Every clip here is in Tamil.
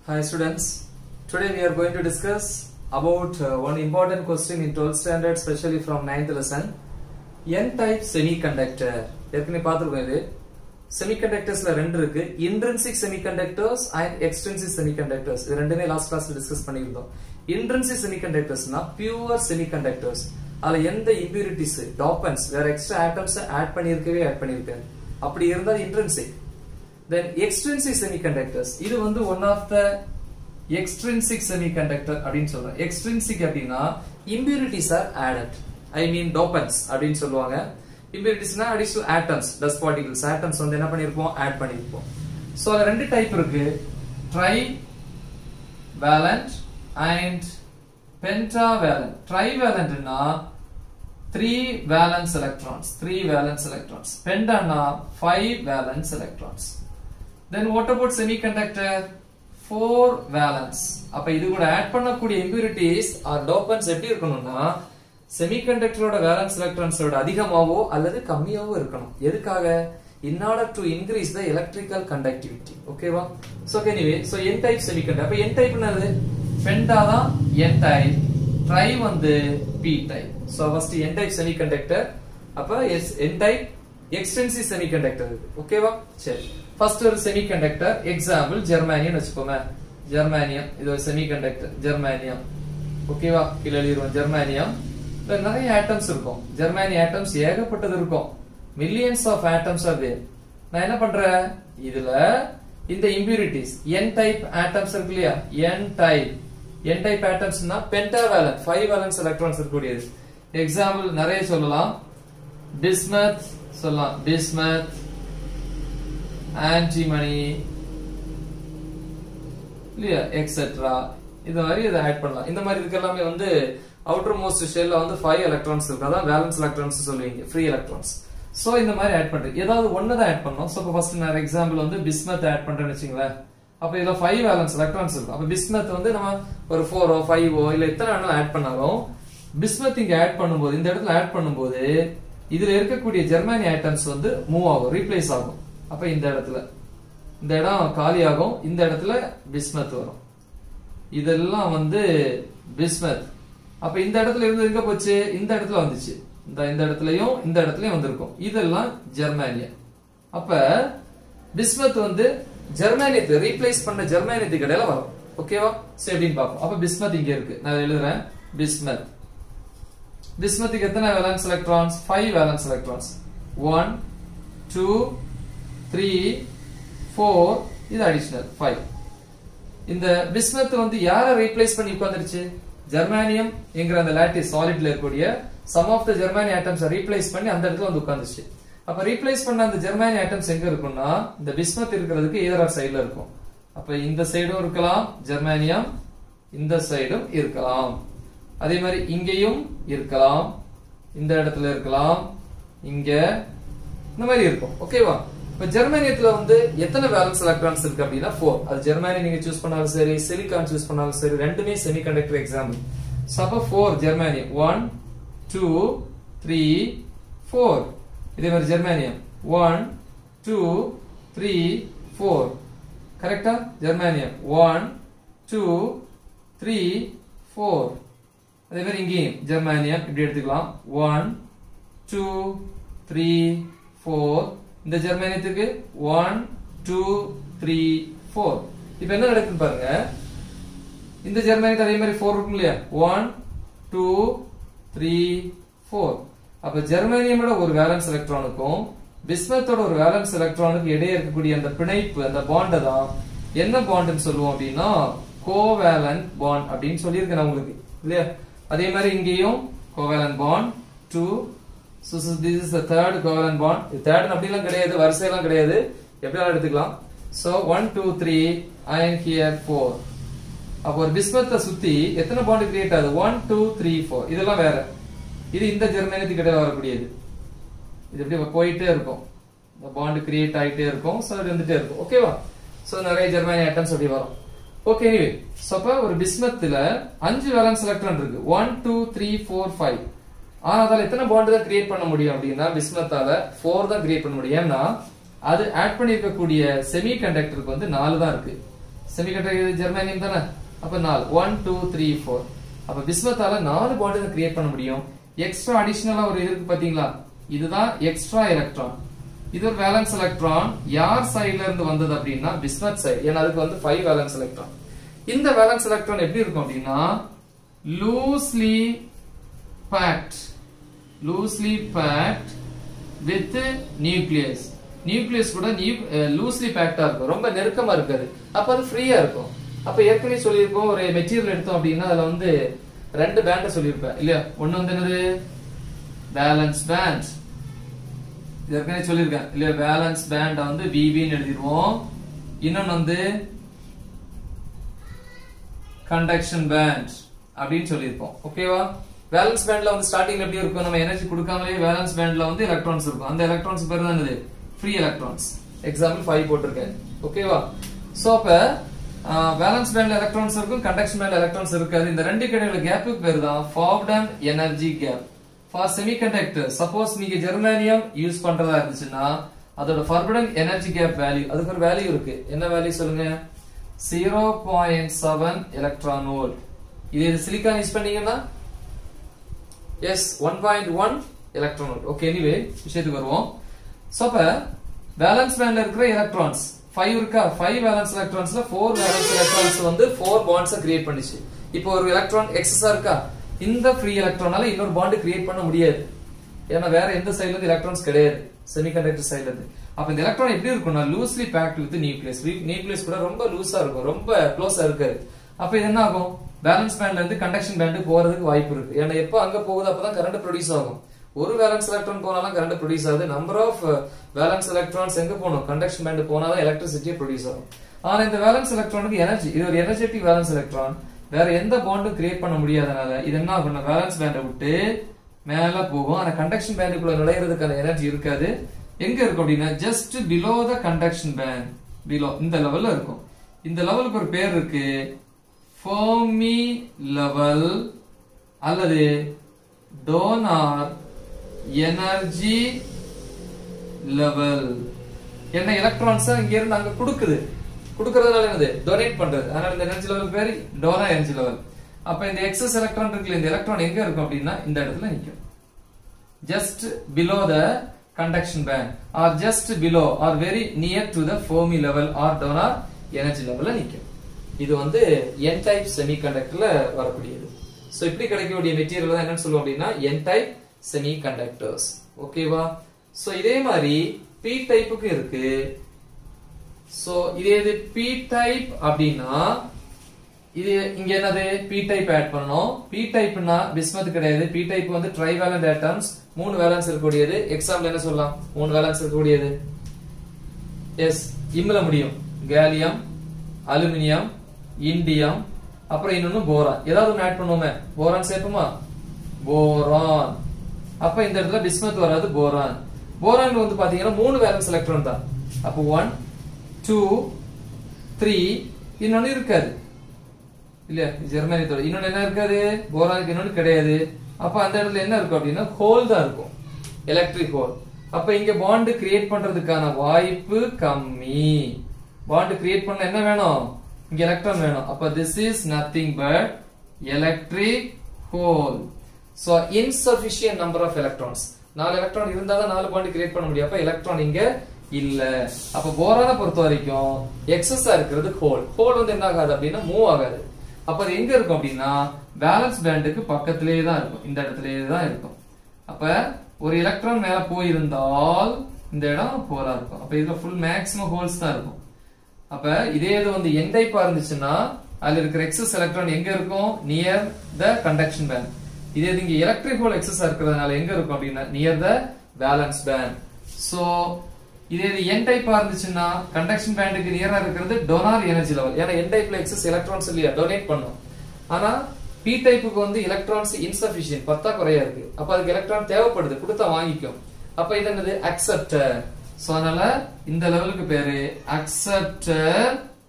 Hi students, today we are going to discuss about uh, one important question in 12th standard especially from 9th lesson N-type semiconductor ஏற்கனவே பார்த்துருக்கோம் இது செமிகண்டக்டர்ஸ்ல ரெண்டு இருக்கு intrinsic semiconductors and extrinsic semiconductors இது ரெண்டுமே லாஸ்ட் கிளாஸ்ல டிஸ்கஸ் பண்ணியிருந்தோம் இன்ட்ரின்சிக் செமிகண்டக்டர்ஸ்னா பியூர் செமிகண்டக்டர்ஸ் அதுல எந்த இம்பியூரிட்டிஸ் டாப்பன்ஸ் வேற எக்ஸ்ட்ரா ஆட்டம்ஸ் ஆட் பண்ணியிருக்கவே ஆட் பண்ணியிருக்காரு அப்படி இருந்தால் இன்ட்ரின்சிக் தென் எக்ஸ்ட்ரின்சிக் செமிகண்டக்டர்ஸ் இது வந்து one of the extrinsic semiconductor அப்படின்னு சொல்றோம் எக்ஸ்ட்ரின்சிக் அப்படின்னா impurities are added I mean dopants அப்படின்னு சொல்லுவாங்க இம்பியூரிட்டிஸ்னா additional atoms dust particles atoms வந்து என்ன பண்ணிருப்போம் ஆட் பண்ணிருப்போம் சோ அதுல ரெண்டு டைப் இருக்கு trivalent and pentavalent tri வேலண்ட்னா three valence electrons three valence electrons பெண்டானா five valence electrons then what about semiconductor four valence அப்ப இது கூட ஆட் பண்ணக்கூடிய இம்பியூரிட்டிஸ் ஆர் டோபன்ஸ் எப்படி இருக்கணும்னா செமிகண்டக்டரோட வேலன்ஸ் எலக்ட்ரான்ஸோட அதிகமாவோ அல்லது கம்மியாவோ இருக்கணும் எதுக்காக in order to increase the electrical conductivity ஓகேவா so anyway so N type semiconductor அப்ப என் டைப் என்னது பெண்டா தான் என் டைப் ட்ரை வந்து P type so first N type semiconductor அப்ப yes N type extensive semiconductor இருக்கு ஓகேவா சரி ஃபர்ஸ்ட் ஒரு செமிகண்டக்டர் எக்ஸாம்பிள் ஜெர்மானியம் வச்சுக்கோங்க ஜெர்மானியம் இது ஒரு செமிகண்டக்டர் ஜெர்மானியம் ஓகேவா கீழே எழுதிருவோம் ஜெர்மானியம் இதுல நிறைய ஆட்டம்ஸ் இருக்கும் ஜெர்மானி ஆட்டம்ஸ் ஏகப்பட்டது இருக்கும் millions of atoms are there நான் என்ன பண்றேன் இதுல இந்த இம்பியூரிட்டிஸ் n டைப் ஆட்டம்ஸ் இருக்கு இல்லையா n டைப் n டைப் ஆட்டம்ஸ்னா பென்டாவேலன்ட் ஃபைவ் வேலன்ஸ் எலக்ட்ரான்ஸ் இருக்கக்கூடியது எக்ஸாம்பிள் நிறைய சொல்லலாம் பிஸ்மத் சொல்லலாம் பிஸ்மத் ஆன்டிமணி இல்லையா எக்ஸெட்ரா இந்த மாதிரி இதை ஆட் பண்ணலாம் இந்த மாதிரி இதுக்கு எல்லாமே வந்து அவுட்டர் மோஸ்ட் ஷெல்ல வந்து ஃபைவ் எலக்ட்ரான்ஸ் இருக்கு அதான் வேலன்ஸ் எலக்ட்ரான்ஸ் சொல்லுவீங்க ஃப்ரீ எலக்ட்ரான்ஸ் சோ இந்த மாதிரி ஆட் பண்றேன் ஏதாவது ஒன்னு தான் ஆட் பண்ணோம் சோ இப்போ ஃபர்ஸ்ட் நான் எக்ஸாம்பிள் வந்து பிஸ்மத் ஆட் பண்றேன்னு வச்சுங்களேன் அப்ப இதுல ஃபைவ் வேலன்ஸ் எலக்ட்ரான்ஸ் இருக்கும் அப்ப பிஸ்மத் வந்து நம்ம ஒரு ஃபோரோ ஃபைவோ இல்ல எத்தனை வேணாலும் ஆட் பண்ணாலும் பிஸ்மத் இங்க ஆட் பண்ணும்போது இந்த இடத்துல ஆட் பண்ணும்போது இதுல இருக்கக்கூடிய ஜெர்மானி ஆட்டம்ஸ் வந்து மூவ் ஆகும் ரீப்ளேஸ் ஆகும் அப்ப இந்த இடத்துல இந்த இடம் காலியாகும் இந்த இடத்துல பிஸ்மத் வரும் இதெல்லாம் வந்து பிஸ்மத் அப்ப இந்த இடத்துல இருந்து எங்க போச்சு இந்த இடத்துல வந்துச்சு இந்த இந்த இடத்துலயும் இந்த இடத்துலயும் வந்திருக்கும் இதெல்லாம் ஜெர்மானியா அப்ப பிஸ்மத் வந்து ஜெர்மானியத்தை ரீப்ளேஸ் பண்ண ஜெர்மானியத்துக்கு இடையில வரும் ஓகேவா சரி எப்படின்னு பார்ப்போம் அப்ப பிஸ்மத் இங்க இருக்கு நான் எழுதுறேன் பிஸ்மத் பிஸ்மத்துக்கு எத்தனை valence electrons five valence electrons one two three four இது அடிஷனல் ஃபைவ் இந்த பிஸ்மத் வந்து யாரை ரீப்ளேஸ் பண்ணி உட்கார்ந்துருச்சு ஜெர்மானியம் என்கிற அந்த லாட்டிஸ் சாலிட்ல இருக்கக்கூடிய some of the germanium atoms replace பண்ணி அந்த இடத்துல வந்து உட்கார்ந்துச்சு அப்ப ரீப்ளேஸ் பண்ண அந்த ஜெர்மானி ஆட்டம்ஸ் எங்க இருக்கும்னா இந்த பிஸ்மத் இருக்கிறதுக்கு ஏதர் சைடுல இருக்கும் அப்ப இந்த சைடும் இருக்கலாம் ஜெர்மானியம் இந்த சைடும் இருக்கலாம் அதே மாதிரி இங்கேயும் இருக்கலாம் இந்த இடத்துல இருக்கலாம் இங்க இந்த மாதிரி இருக்கும் ஓகேவா இப்ப ஜெர்மானியத்துல வந்து எத்தனை வேலன்ஸ் எலக்ட்ரான்ஸ் இருக்கு அப்படின்னா ஃபோர் அது ஜெர்மானி நீங்க சூஸ் பண்ணாலும் சரி சிலிகான் சூஸ் பண்ணாலும் சரி ரெண்டுமே செமிகண்டக்டர் எக்ஸாம்பிள் சப்ப four germanium one two three four இதே மாதிரி germanium one two three four கரெக்டா germanium one two three four அதே மாதிரி இங்கேயும் ஜெர்மானியம் இப்படி எடுத்துக்கலாம் ஒன் டூ த்ரீ ஃபோர் இந்த ஜெர்மானியத்துக்கு ஒன் டூ த்ரீ ஃபோர் இப்ப என்ன நடக்குது பாருங்க இந்த ஜெர்மானியத்துக்கு அதே மாதிரி ஃபோர் இருக்கும் இல்லையா ஒன் டூ த்ரீ ஃபோர் அப்ப ஜெர்மானியமோட ஒரு வேலன்ஸ் எலக்ட்ரானுக்கும் பிஸ்மத்தோட ஒரு வேலன்ஸ் எலக்ட்ரானுக்கு இடையே இருக்கக்கூடிய அந்த பிணைப்பு அந்த பாண்டை தான் என்ன பாண்டுன்னு சொல்லுவோம் அப்படின்னா கோவேலன்ட் பாண்ட் அப்படின்னு சொல்லியிருக்கேன் நான் உங்களுக்கு இல்லையா அதே மாதிரி இங்கேயும் covalent bond two so, so this is the third covalent bond இது third அப்படிலாம் கிடையாது வரிசையெல்லாம் கிடையாது எப்படியாலும் எடுத்துக்கலாம் so 1 2 3 I am here 4 அப்போ ஒரு பிஸ்மத்தை சுத்தி எத்தனை பாண்ட் கிரியேட் ஆகுது 1 2 3 4 இதெல்லாம் வேற இது இந்த ஜெர்மானியத்துக்கு இடையே வரக்கூடியது இது எப்படி போயிட்டே இருக்கும் இந்த பாண்ட் கிரியேட் ஆயிட்டே இருக்கும் சோ இது வந்துட்டே இருக்கும் ஓகேவா சோ நிறைய ஜெர்மானி ஆட்டம்ஸ் அப்படி வரும் ஓகே எனிவே சோ அப்ப ஒரு பிஸ்மத்துல அஞ்சு வேலன்ஸ் எலக்ட்ரான் இருக்கு 1 2 3 4 5 ஆனா அதால எத்தனை பாண்ட் தான் கிரியேட் பண்ண முடியும் அப்படின்னா பிஸ்மத்தால ஃபோர் தான் கிரியேட் பண்ண முடியும் ஏன்னா அது ஆட் பண்ணிருக்கக்கூடிய செமி கண்டக்டருக்கு வந்து நாலு தான் இருக்கு செமிகண்டக்டர் ஜெர்மானியம் தானே அப்ப நாலு ஒன் டூ த்ரீ ஃபோர் அப்ப பிஸ்மத்தால நாலு பாண்ட் கிரியேட் பண்ண முடியும் எக்ஸ்ட்ரா அடிஷனலா ஒரு இது இருக்கு பாத்தீங்களா இதுதான் எக்ஸ்ட்ரா எலக்ட்ரான் இது ஒரு வேலன்ஸ் எலக்ட்ரான் யார் சைடுல இருந்து வந்தது அப்படின்னா பிஸ்மத் சைடு ஏன்னா அதுக்கு வந்து ஃபைவ் வேலன்ஸ் எலக்ட்ரான் இந்த வேலன்ஸ் எலக்ட்ரான் எப்படி இருக்கும் அப்படின்னா loosely packed loosely packed with nucleus nucleus கூட லூஸ்லி பேக்டா இருக்கும் ரொம்ப நெருக்கமா இருக்காது அப்ப அது ஃப்ரீயா இருக்கும் அப்ப ஏற்கனவே சொல்லியிருக்கோம் ஒரு மெட்டீரியல் எடுத்தோம் அப்படின்னா அதுல வந்து ரெண்டு பேண்ட சொல்லியிருப்பேன் இல்லையா ஒண்ணு வந்து என்னது பேலன்ஸ் பேண்ட் ஏற்கனவே சொல்லியிருக்கேன் இல்லையா பேலன்ஸ் பேண்ட வந்து பிபின்னு எழுதிடுவோம் இன்னொன்னு வந்து கண்டக்ஷன் பேண்ட் அப்படின்னு சொல்லியிருப்போம் ஓகேவா வேலன்ஸ் பேண்ட்ல வந்து ஸ்டார்டிங்ல எப்படி இருக்கும் நம்ம எனர்ஜி கொடுக்காமலே வேலன்ஸ் பேண்ட்ல வந்து எலக்ட்ரான்ஸ் இருக்கும் அந்த எலக்ட்ரான்ஸ் பேர் தான் என்னது ஃப்ரீ எலக்ட்ரான்ஸ் எக்ஸாம்பிள் ஃபைவ் போட்டிருக்கேன் ஓகேவா சோ அப்ப வேலன்ஸ் பேண்ட்ல எலக்ட்ரான்ஸ் இருக்கும் கண்டக்ஷன் பேண்ட்ல எலக்ட்ரான்ஸ் இருக்காது இந்த ரெண்டு கிடையில கேப்புக்கு பேர் தான் forward energy gap for semiconductor suppose நீங்க ஜெர்மானியம் யூஸ் பண்றதா இருந்துச்சுன்னா அதோட ஃபர்படன் எனர்ஜி கேப் வேல்யூ அதுக்கு ஒரு வேல்யூ இருக்கு என்ன வேல்யூ சொல்லுங்க zero point seven electron volt இது சிலிக்கான் யூஸ் பண்ணீங்கன்னா yes one point one electron volt okay anyway விஷயத்துக்கு வருவோம் சோ அப்ப பேலன்ஸ் பேண்ட்ல இருக்கிற எலக்ட்ரான்ஸ் ஃபைவ் இருக்கா ஃபைவ் வேலன்ஸ் எலக்ட்ரான்ஸ்ல ஃபோர் வேலன்ஸ் எலக்ட்ரான்ஸ் வந்து ஃபோர் பாண்ட்ஸ் கிரியேட் பண்ணிச்சு இப்போ ஒரு எலக்ட்ரான் எக்ஸஸா இருக்கா இந்த ஃப்ரீ எலக்ட்ரானால இன்னொரு பாண்ட் கிரியேட் பண்ண முடியாது ஏன்னா வேற எந்த சைடுல இருந்து எலக்ட்ரான்ஸ் கிடையாது செமிகண்டக்டர் சைடுல இருந்து அப்ப இந்த எலக்ட்ரான் எப்படி இருக்கும்னா loosely packed with nucleus nucleus கூட ரொம்ப லூஸா இருக்கும் ரொம்ப க்ளோஸா இருக்காது அப்ப இது என்ன ஆகும் பேலன்ஸ் பேண்ட்ல இருந்து கண்டக்ஷன் பேண்ட் போறதுக்கு வாய்ப்பு இருக்கு ஏன்னா எப்போ அங்க போகுது அப்பதான் கரண்ட் ப்ரொடியூஸ் ஆகும் ஒரு வேலன்ஸ் எலக்ட்ரான் போனாலும் கரண்ட் ப்ரொடியூஸ் ஆகுது நம்பர் ஆஃப் வேலன்ஸ் எலக்ட்ரான்ஸ் எங்க போகணும் கண்டக்ஷன் பேண்ட் போனாதான் எலக்ட்ரிசிட்டியே ப்ரொடியூஸ் ஆகும் ஆனா இந்த வேலன்ஸ் எலக்ட்ரானுக்கு எனர்ஜி இது ஒரு எனர்ஜெட்டிக் வேலன்ஸ் எலக்ட்ரான் வேற எந்த பாண்டும் கிரியேட் பண்ண முடியாதனால இது என்ன ஆகும் வேலன்ஸ் பேண்டை விட்டு மேல போகும் ஆனா கண்டக்ஷன் பேண்டுக்குள்ள நுழையிறதுக்கான எனர்ஜி இருக்காது எங்க இருக்கும் அப்படின்னா just below the conduction band below இந்த லெவல்ல இருக்கும் இந்த லெவலுக்கு ஒரு பேர் இருக்கு ஃபோமி லெவல் அல்லது டோனார் எனர்ஜி லெவல் என்ன எலக்ட்ரான்ஸ் இங்க இருந்து அங்க கொடுக்குது கொடுக்கறதுனால என்னது டொனேட் பண்றது அதனால இந்த எனர்ஜி லெவல் பேரு டோனா எனர்ஜி லெவல் அப்ப இந்த எக்ஸஸ் எலக்ட்ரான் இருக்குல்ல இந்த எலக்ட்ரான் எங்க இருக்கும் அப்படின்னா இந்த இடத்துல நிக்கும் just below the conduction band or just below or very near to the Fermi level or donor energy லெவல்ல நிக்கும் இது வந்து என் டைப் செமி கண்டக்டர்ல வரக்கூடியது சோ இப்படி கிடைக்கக்கூடிய மெட்டீரியல் தான் என்னன்னு சொல்லுவோம் அப்படின்னா என் டைப் செமி கண்டக்டர்ஸ் ஓகேவா சோ இதே மாதிரி பி டைப்புக்கு இருக்கு சோ இதே இது பி டைப் அப்படின்னா இது இங்க என்னது பி டைப் ஆட் பண்ணணும் பி டைப்னா பிஸ்மத் கிடையாது பி டைப் வந்து ட்ரைவேலண்ட் ஆட்டம்ஸ் மூணு வேலன்ஸ் இருக்கக்கூடியது எக்ஸாம்பிள் என்ன சொல்லலாம் மூணு வேலன்ஸ் இருக்கக்கூடியது எஸ் இம்ல முடியும் கேலியம் அலுமினியம் இண்டியம் அப்புறம் இன்னொன்னு போரான் ஏதாவது ஒன்று ஆட் பண்ணுவோமே போரான் சேர்ப்போமா போரான் அப்ப இந்த இடத்துல பிஸ்மத் வராது போரான் போரான் வந்து பாத்தீங்கன்னா மூணு வேலன்ஸ் எலக்ட்ரான் தான் அப்போ ஒன் டூ த்ரீ இன்னொன்னு இருக்காது இல்லையா ஜெர்மானியத்தோட இன்னொன்னு என்ன இருக்காது போரானுக்கு இன்னொன்னு கிடையாது அப்ப அந்த இடத்துல என்ன இருக்கும் அப்படின்னா ஹோல் தான் இருக்கும் எலக்ட்ரிக் ஹோல் அப்ப இங்க பாண்ட் கிரியேட் பண்றதுக்கான வாய்ப்பு கம்மி பாண்ட் கிரியேட் பண்ண என்ன வேணும் இங்க எலக்ட்ரான் வேணும் அப்ப this is nothing but electric hole so insufficient number of electrons நாலு எலக்ட்ரான் இருந்தா தான் நாலு பாண்ட் கிரியேட் பண்ண முடியும் அப்ப எலக்ட்ரான் இங்க இல்ல அப்ப போரான பொறுத்த வரைக்கும் எக்ஸஸா இருக்கிறது ஹோல் ஹோல் வந்து என்ன ஆகாது அப்படின்னா மூவ் ஆகாது அப்ப அது எங்க இருக்கும் அப்படின்னா பேலன்ஸ் பேண்டுக்கு பக்கத்திலேயே தான் இருக்கும் இந்த இடத்துலயே தான் இருக்கும் அப்ப ஒரு எலக்ட்ரான் மேல போயிருந்தால் இந்த இடம் போரா இருக்கும் அப்ப இதுல ஃபுல் மேக்ஸிமம் ஹோல்ஸ் தான் இருக்கும் அப்ப இதே இது வந்து என் டைப்பா இருந்துச்சுன்னா அதுல இருக்கிற எக்ஸஸ் எலக்ட்ரான் எங்க இருக்கும் நியர் த கண்டக்ஷன் பேண்ட் இதே இது இங்க எலக்ட்ரிக் ஹோல் எக்ஸஸ் இருக்கிறதுனால எங்க இருக்கும் அப்படின்னா near the balance band so இதே இது என் டைப்பா இருந்துச்சுன்னா கண்டக்ஷன் பேண்டுக்கு நியரா இருக்கிறது டொனார் எனர்ஜி லெவல் ஏன்னா என் டைப்ல எக்ஸஸ் எலக்ட்ரான்ஸ் இல்லையா டொனேட் பண்ணும் ஆனா பி டைப்புக்கு வந்து எலக்ட்ரான்ஸ் இன்சபிஷியன்ட் பத்தா குறையா இருக்கு அப்ப அதுக்கு எலக்ட்ரான் தேவைப்படுது கொடுத்தா வாங்கிக்கும் அப்ப இது என்னது அக்செப்டர் சோ அதனால இந்த லெவலுக்கு பேரு அக்செப்டர்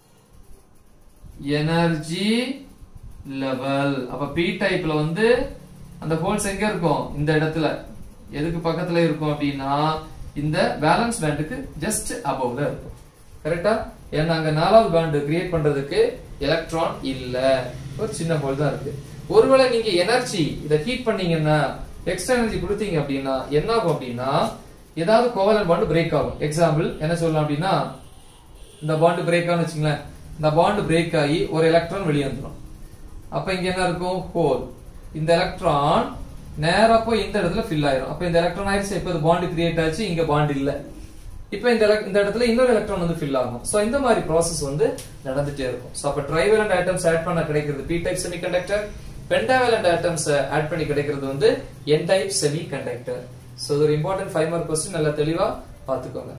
எனர்ஜி லெவல் அப்ப பி டைப்ல வந்து அந்த ஹோல்ஸ் எங்க இருக்கும் இந்த இடத்துல எதுக்கு பக்கத்துல இருக்கும் அப்படின்னா இந்த பேலன்ஸ் பேண்டுக்கு ஜஸ்ட் அபவ்ல இருக்கும் கரெக்டா ஏன்னா அங்க நாலாவது பாண்ட் கிரியேட் பண்றதுக்கு எலக்ட்ரான் இல்ல ஒரு சின்ன ஹோல் தான் இருக்கு ஒருவேளை நீங்க எனர்ஜி இதை ஹீட் பண்ணீங்கன்னா எக்ஸ்ட்ரா எனர்ஜி கொடுத்தீங்க அப்படின்னா என்ன ஆகும் அப்படின்னா ஏதாவது கோவலன் பாண்ட் பிரேக் ஆகும் எக்ஸாம்பிள் என்ன சொல்லலாம் அப்படின்னா இந்த பாண்ட் பிரேக் ஆகும்னு வச்சுங்களேன் இந்த பாண்ட் பிரேக் ஆகி ஒரு எலக்ட்ரான் வெளியே வந்துடும் அப்ப இங்க என்ன இருக்கும் ஹோல் இந்த எலக்ட்ரான் நேரா போய் இந்த இடத்துல ஃபில் ஆயிரும் அப்ப இந்த எலக்ட்ரான் ஆயிடுச்சு இப்ப பாண்ட் கிரியேட் ஆச்சு இங்க பாண்ட் இல்ல இப்ப இந்த elec- இந்த இடத்துல இன்னொரு எலக்ட்ரான் வந்து ஃபில் ஆகும் சோ இந்த மாதிரி process வந்து நடந்துட்டே இருக்கும் சோ அப்ப ட்ரைவேலண்ட் ஆட்டம்ஸ் ஆட் பண்ண கிடைக்கிறது P type semiconductor pentavalent atoms add பண்ணி கிடைக்கிறது வந்து என் டைப் செமிகண்டக்டர் சோ இது ஒரு இம்பார்ட்டன்ட் ஃபைவ் மார்க் கொஸ்டின் நல்லா தெளிவா பாத்துக்கோங்க